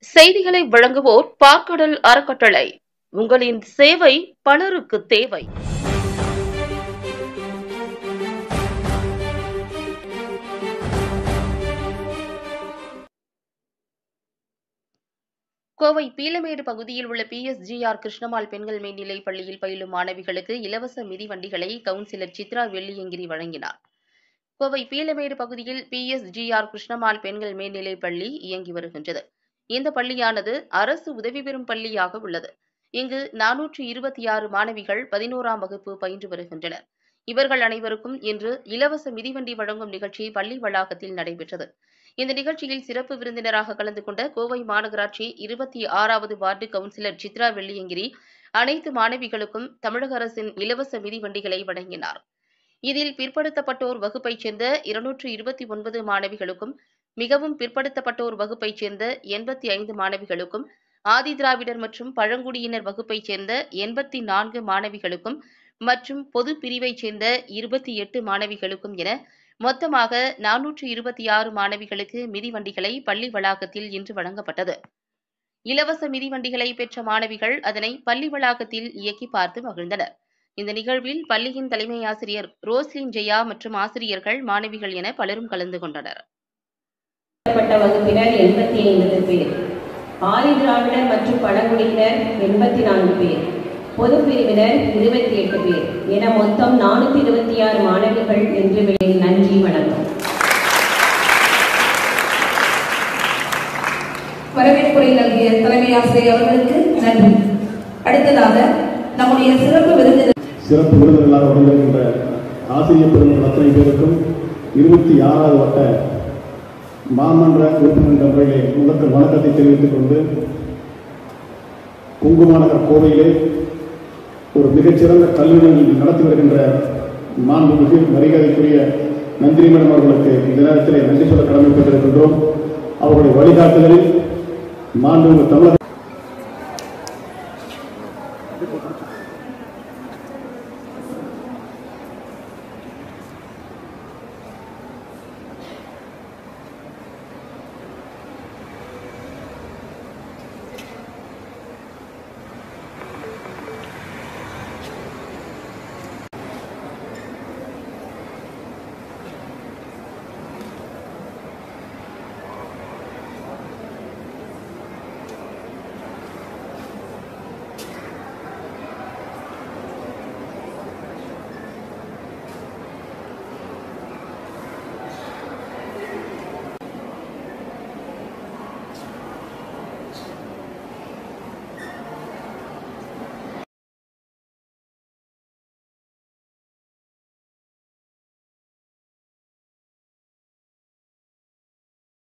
செய்திகளை வழங்குவோர் பாக்கடல் அறக்கட்டளை உங்களின் சேவை பலருக்கு தேவை கோவை பீலமேடு பகுதியில் உள்ள பிஎஸ்ஜிஆர் கிருஷ்ணமால் பெண்கள் மேல்நிலைப் பள்ளியில் பயிலும் மாணவிகளுக்கு இலவச மிதிவண்டிகளை கவுன்சிலர் சித்ரா வெள்ளியங்கிரி வழங்கினார் கோவை பீலமேடு பகுதியில் பிஎஸ்ஜிஆர் கிருஷ்ணமால் பெண்கள் மேல்நிலைப் பள்ளி இயங்கி வருகின்றது இந்த பள்ளியானது அரசு உதவி பெறும் பள்ளியாக உள்ளது இங்கு நானூற்று இருபத்தி ஆறு மாணவிகள் பதினோராம் வகுப்பு பயின்று வருகின்றனர் இவர்கள் அனைவருக்கும் இன்று இலவச மிதிவண்டி வழங்கும் நிகழ்ச்சி பள்ளி வளாகத்தில் நடைபெற்றது இந்த நிகழ்ச்சியில் சிறப்பு விருந்தினராக கலந்து கொண்ட கோவை மாநகராட்சி இருபத்தி ஆறாவது வார்டு கவுன்சிலர் சித்ரா வெள்ளியங்கிரி அனைத்து மாணவிகளுக்கும் தமிழக அரசின் இலவச மிதிவண்டிகளை வழங்கினார் இதில் பிற்படுத்தப்பட்டோர் வகுப்பைச் சேர்ந்த இருநூற்று இருபத்தி ஒன்பது மாணவிகளுக்கும் மிகவும் பிற்படுத்தப்பட்டோர் வகுப்பைச் சேர்ந்த எண்பத்தி ஐந்து மாணவிகளுக்கும் ஆதி திராவிடர் மற்றும் பழங்குடியினர் வகுப்பைச் சேர்ந்த எண்பத்தி நான்கு மாணவிகளுக்கும் மற்றும் பொது பிரிவைச் சேர்ந்த இருபத்தி எட்டு மாணவிகளுக்கும் என மொத்தமாக நானூற்று இருபத்தி ஆறு மாணவிகளுக்கு மிதிவண்டிகளை பள்ளி வளாகத்தில் இன்று வழங்கப்பட்டது இலவச மிதிவண்டிகளை பெற்ற மாணவிகள் அதனை பள்ளி வளாகத்தில் இயக்கி பார்த்து மகிழ்ந்தனர் இந்த நிகழ்வில் பள்ளியின் தலைமை ஆசிரியர் ரோஸ்லின் ஜெயா மற்றும் ஆசிரியர்கள் மாணவிகள் என பலரும் கலந்து கொண்டனர் பட்ட வகுப்பினர் எண்பத்தி ஐம்பது பேர் ஆதி திராவிடர் மற்றும் பழங்குடியினர் எண்பத்தி நான்கு பேர் பொது பிரிவினர் இருபத்தி எட்டு பேர் என மொத்தம் நானூத்தி இருபத்தி ஆறு மாணவிகள் என்று வெளி- நன்றி வணக்கம் வரவேற்புரை நல்கிய தலைமை ஆசிரியர் அவர்களுக்கு நன்றி அடுத்ததாக நம்முடைய சிறப்பு விருந்தினர் சிறப்பு விருந்தினர்களாக வழங்குகின்ற ஆசிரியர் பெருமக்கள் அத்தனை பேருக்கும் இருபத்தி ஆறாவது வட்ட மாமன்ற உறுப்பினர் முறையிலே முதற்கல் வணக்கத்தை தெரிவித்துக் கொண்டு குங்குமாநகர் கோவையிலே ஒரு மிகச்சிறந்த கல்வி நடத்தி வருகின்ற மாண்புமிகு மரியாதைக்குரிய நந்தினி மேடம் அவர்களுக்கு இந்த நேரத்திலே நன்றி சொல்ல கடமைப்பட்டிருக்கின்றோம் அவர்களுடைய வழிகாட்டுதலில் மாண்புமிகு தமிழக